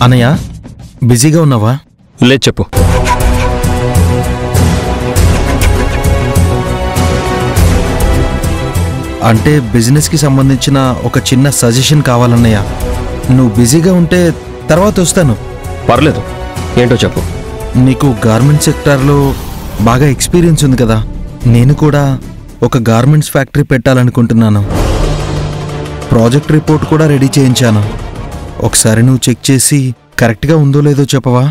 అనయ్య బిజీగా ఉన్నావా లేదు చెప్పు అంటే బిజినెస్కి సంబంధించిన ఒక చిన్న సజెషన్ కావాలన్నయ్య నువ్వు బిజీగా ఉంటే తర్వాత వస్తాను పర్లేదు ఏంటో చెప్పు నీకు గార్మెంట్ సెక్టార్లో బాగా ఎక్స్పీరియన్స్ ఉంది కదా నేను కూడా ఒక గార్మెంట్స్ ఫ్యాక్టరీ పెట్టాలనుకుంటున్నాను ప్రాజెక్ట్ రిపోర్ట్ కూడా రెడీ చేయించాను ఒకసారి నువ్వు చెక్ చేసి కరెక్ట్గా ఉందో లేదో చెప్పవా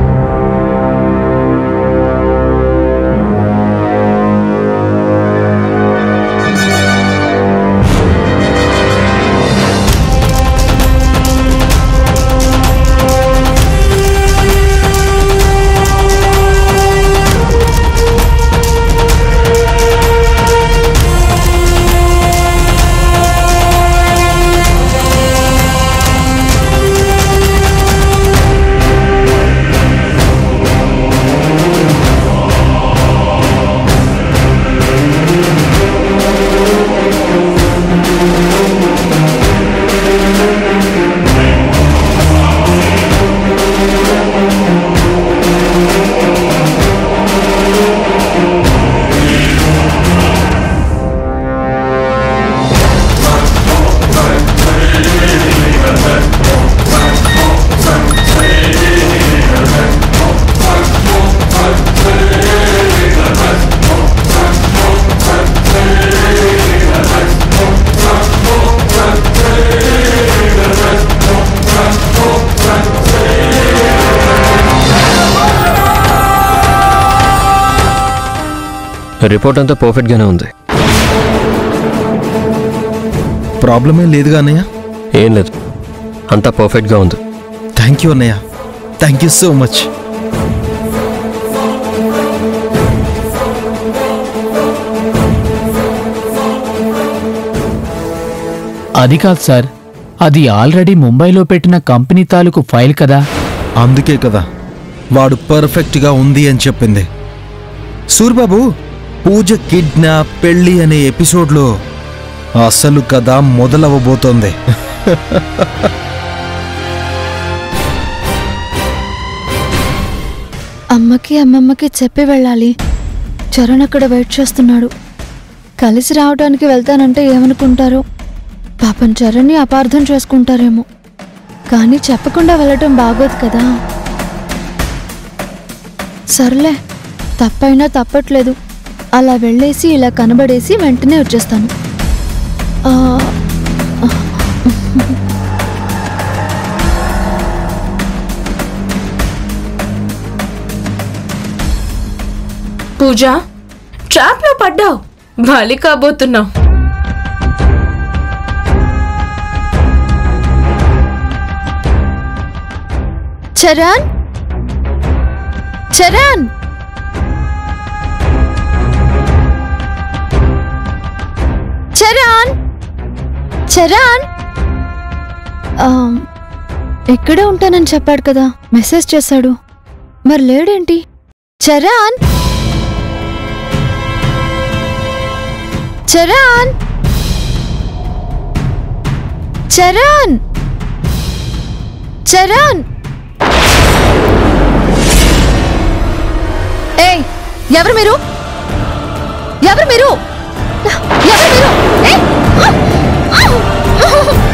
రిపోర్ట్ అంతా పర్ఫెక్ట్గానే ఉంది ప్రాబ్లమే లేదుగా అన్నయ్య ఏం లేదు అంతా పర్ఫెక్ట్గా ఉంది థ్యాంక్ యూ అన్నయ్య థ్యాంక్ యూ సో మచ్ అది కాదు సార్ అది ఆల్రెడీ ముంబైలో పెట్టిన కంపెనీ తాలూకు ఫైల్ కదా అందుకే కదా వాడు పర్ఫెక్ట్గా ఉంది అని చెప్పింది సూర్బాబు పూజ కిడ్నాప్ పెళ్ళి అనే ఎపిసోడ్లో అసలు కథ మొదలవ్వబోతోంది అమ్మకి అమ్మమ్మకి చెప్పి వెళ్ళాలి చరణ్ అక్కడ వెయిట్ చేస్తున్నాడు కలిసి రావడానికి వెళ్తానంటే ఏమనుకుంటారో పాపం చరణ్ని అపార్థం చేసుకుంటారేమో కానీ చెప్పకుండా వెళ్ళటం బాగోదు కదా సర్లే తప్పైనా తప్పట్లేదు అలా వెళ్ళేసి ఇలా కనబడేసి వెంటనే వచ్చేస్తాను ఆ, పూజ ట్రాప్ లో పడ్డావు బలి కాబోతున్నావు చరణ్ చరణ్ చరణ్ చరణ్ ఆ, ఎక్కడే ఉంటానని చెప్పాడు కదా మెసేజ్ చేశాడు మరి లేడేంటి చరణ్ చరణ్ చరణ్ చరణ్ ఏయ్ ఎవరు మీరు ఎవరు మీరు ఎవరు మీరు ఏయ్!